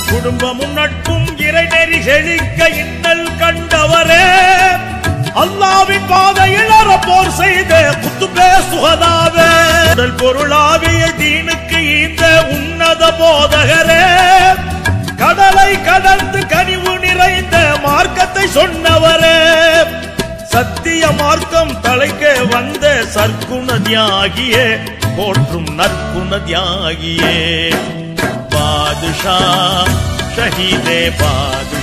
குடும்பமும் நட்பும் இறைநெறி செழிக்க இன்னல் கண்டவரே அல்லாவின் பாதையில் அறப்போர் செய்த குத்துபே சுகதாவே உடல் பொருளாவிய தீனுக்கு ஈந்த உன்னத போதகரே கடலை கடந்து கனிவு நிறைந்த மார்க்கத்தை சொன்னவரே சத்திய மார்க்கம் தலைக்க வந்த சற்குண தியாகியே போற்றும் நற்குண தியாகியே பாதுஷா ஷஹீதே பாதுஷா